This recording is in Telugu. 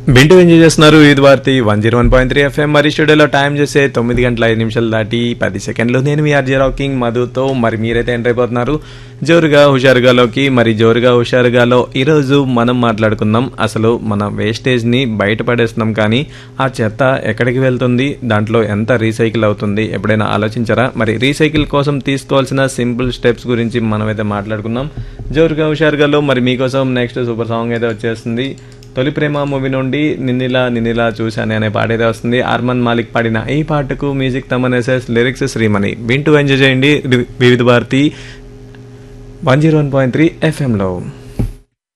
వింటూ ఎంజాయ్ చేస్తున్నారు ఇది Bharati one zero one point three FM మరి స్టూడియోలో టైం చేసే తొమ్మిది గంటల ఐదు నిమిషాలు దాటి పది సెకండ్లు నేను మీ ఆర్జే రాకింగ్ మధుతో మరి మీరైతే ఎంటర్ అయిపోతున్నారు జోరుగా హుషారుగాలోకి మరి జోరుగా హుషారుగాలో ఈరోజు మనం మాట్లాడుకుందాం అసలు మన వేస్టేజ్ని బయటపడేస్తున్నాం కానీ ఆ చెత్త ఎక్కడికి వెళ్తుంది దాంట్లో ఎంత రీసైకిల్ అవుతుంది ఎప్పుడైనా ఆలోచించారా మరి రీసైకిల్ కోసం తీసుకోవాల్సిన సింపుల్ స్టెప్స్ గురించి మనమైతే మాట్లాడుకుందాం జోరుగా హుషారుగాలో మరి మీకోసం నెక్స్ట్ సూపర్ సాంగ్ అయితే వచ్చేస్తుంది తొలి ప్రేమ మూవీ నుండి నిన్నిలా నిన్నిలా చూశాను అనే పాట అయితే వస్తుంది అర్మన్ మాలిక్ పాడిన ఈ పాటకు music Thaman SS lyrics Srimani వింటూ ఎంజాయ్ చేయండి Vividh Bharati one zero one point three ఎఫ్ఎంలో